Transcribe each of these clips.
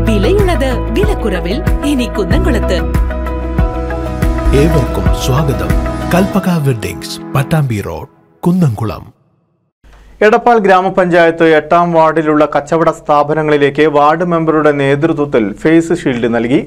വിലയുള്ളത് വിലക്കുറവിൽ ഇനി കുന്നംകുളത്ത് ഏവർക്കും സ്വാഗതം കൽപ്പക വെഡ്ഡിങ്സ് പട്ടാമ്പി റോഡ് കുന്നംകുളം എടപ്പാൾ ഗ്രാമപഞ്ചായത്ത് എട്ടാം വാർഡിലുള്ള കച്ചവട സ്ഥാപനങ്ങളിലേക്ക് വാർഡ് മെമ്പറുടെ നേതൃത്വത്തിൽ ഫേസ് ഷീൽഡ് നൽകി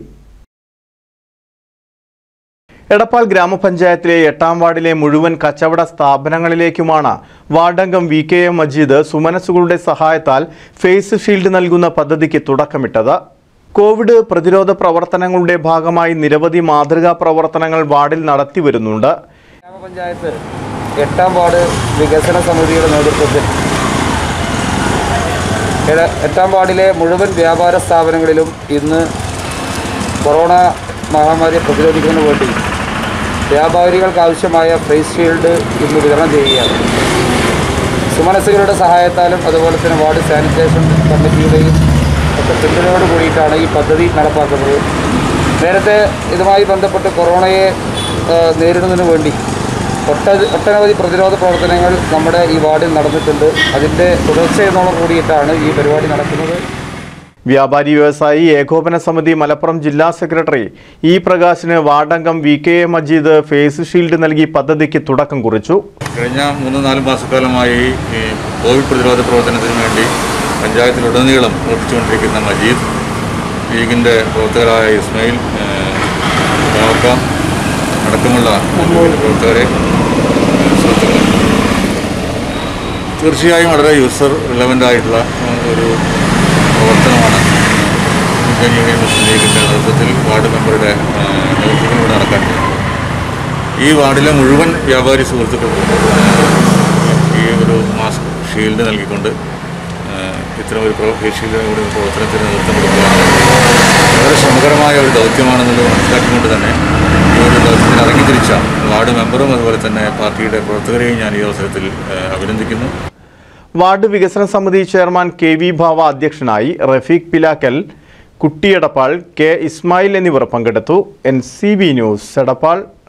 എടപ്പാൾ ഗ്രാമപഞ്ചായത്തിലെ എട്ടാം വാർഡിലെ മുഴുവൻ കച്ചവട സ്ഥാപനങ്ങളിലേക്കുമാണ് വാർഡംഗം വി കെ എം മജീദ് സുമനസുകളുടെ സഹായത്താൽ ഫേസ് ഷീൽഡ് നൽകുന്ന പദ്ധതിക്ക് തുടക്കമിട്ടത് കോവിഡ് പ്രതിരോധ പ്രവർത്തനങ്ങളുടെ ഭാഗമായി നിരവധി മാതൃകാ പ്രവർത്തനങ്ങൾ വാർഡിൽ നടത്തിവരുന്നുണ്ട് ഗ്രാമപഞ്ചായത്ത് എട്ടാം വാർഡ് വികസന സമിതിയുടെ നേതൃത്വത്തിൽ എട- എട്ടാം വാർഡിലെ മുഴുവൻ വ്യാപാര സ്ഥാപനങ്ങളിലും ഇന്ന് കൊറോണ മഹാമാരിയെ പ്രതിരോധിക്കുന്നതിന് വേണ്ടി വ്യാപാരികൾക്ക് ആവശ്യമായ ഫേസ് ഷീൽഡ് ഇന്ന് വിതരണം ചെയ്യുകയാണ് സുമനസ്സുകളുടെ സഹായത്താലും അതുപോലെ തന്നെ വാർഡ് സാനിറ്റേഷൻ കമ്മിറ്റിയുടെയും ഒക്കെ പിന്തുണയോട് കൂടിയിട്ടാണ് ഈ പദ്ധതി നടപ്പാക്കുന്നത് നേരത്തെ ഇതുമായി ബന്ധപ്പെട്ട് കൊറോണയെ ആ, നേരിടുന്നതിന് വേണ്ടി ഒട്ട ഒട്ടനവധി പ്രതിരോധ പ്രവർത്തനങ്ങൾ നമ്മുടെ ഈ വാർഡിൽ നടന്നിട്ടുണ്ട് അതിൻ്റെ തുടർച്ചയെന്നോളം കൂടിയിട്ടാണ് ഈ പരിപാടി നടക്കുന്നത് വ്യാപാരി വ്യവസായി ഏകോപന സമിതി മലപ്പുറം ജില്ലാ സെക്രട്ടറി ഇ പ്രകാശിന് വാർഡംഗം V K A Majeed face shield നൽകി പദ്ധതിക്ക് തുടക്കം കുറിച്ചു കഴിഞ്ഞ മൂന്ന് നാല് മാസക്കാലമായി ഈ കോവിഡ് പ്രതിരോധ പ്രവർത്തനത്തിന് വേണ്ടി പഞ്ചായത്തിലുടനീളം പ്രവർത്തിച്ചുകൊണ്ടിരിക്കുന്ന മജീദ് ലീഗിൻ്റെ പ്രവർത്തകരായ ഇസ്മയിൽ കാക്ക അടക്കമുള്ള ലീഗിൻ്റെ പ്രവർത്തകരെ ഏഹ്, സുഹൃത്തുക്കൾ തീർച്ചയായും വളരെ യൂസർ റിലവൻ്റ് ആയിട്ടുള്ള ഏഹ്, ഒരു പ്രവർത്തനമാണ് ഇന്ത്യൻ യൂണിയൻ മുസ്ലിം ലീഗിൻ്റെ നേതൃത്വത്തിൽ വാർഡ് മെമ്പറുടെ ഏഹ്, നേതൃത്വത്തിലൂടെ നടക്കാൻ പോകുന്നത് ഈ വാർഡിലെ മുഴുവൻ വ്യാപാരി സുഹൃത്തുക്കൾക്കും ഏഹ്, ഈ ഒരു മാസ്ക് ഷീൽഡ് നൽകിക്കൊണ്ട് ഏഹ്, ഇത്തരം ഒരു പ്രോ- ഫേസ് ഷീൽഡിന് കൂടി ഒരു പ്രവർത്തനത്തിന് നേതൃത്വം കൊടുക്കുകയാണ് വളരെ ശ്രമകരമായ ഒരു ദൗത്യമാണെന്നുള്ളത് മനസ്സിലാക്കിക്കൊണ്ട് തന്നെ ഈ ഒരു ദൗത്യത്തിൽ ഇറങ്ങി തിരിച്ച വാർഡ് മെമ്പറും അതുപോലെ തന്നെ പാർട്ടിയുടെ പ്രവർത്തകരെയും ഞാൻ ഈ അവസരത്തിൽ ഏഹ്, അഭിനന്ദിക്കുന്നു വാർഡ് വികസന സമിതി ചെയർമാൻ കെ വി ഭാവ അധ്യക്ഷനായി റഫീഖ് പിലാക്കൽ കുട്ടിയടപ്പാൾ കെ ഇസ്മായിൽ എന്നിവർ പങ്കെടുത്തു N C B news Edappal